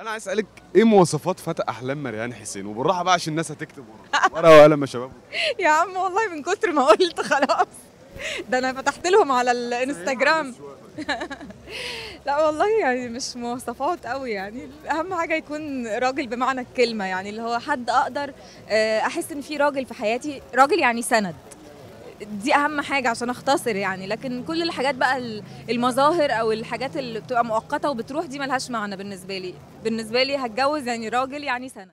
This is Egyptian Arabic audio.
انا عايز اسالك ايه مواصفات فتى احلام مريان حسين وبالراحه بقى عشان الناس هتكتب ورا ورقه وقلم يا شباب يا عم والله من كتر ما قلت خلاص ده انا فتحت لهم على الانستجرام لا والله يعني مش مواصفات قوي يعني اهم حاجه يكون راجل بمعنى الكلمه يعني اللي هو حد اقدر آه، احس ان في راجل في حياتي راجل يعني سند دي اهم حاجه عشان اختصر يعني لكن كل الحاجات بقى ال- المظاهر او الحاجات اللي بتبقى مؤقته وبتروح دي ملهاش معنى بالنسبه لي بالنسبه لي هتجوز يعني راجل يعني سند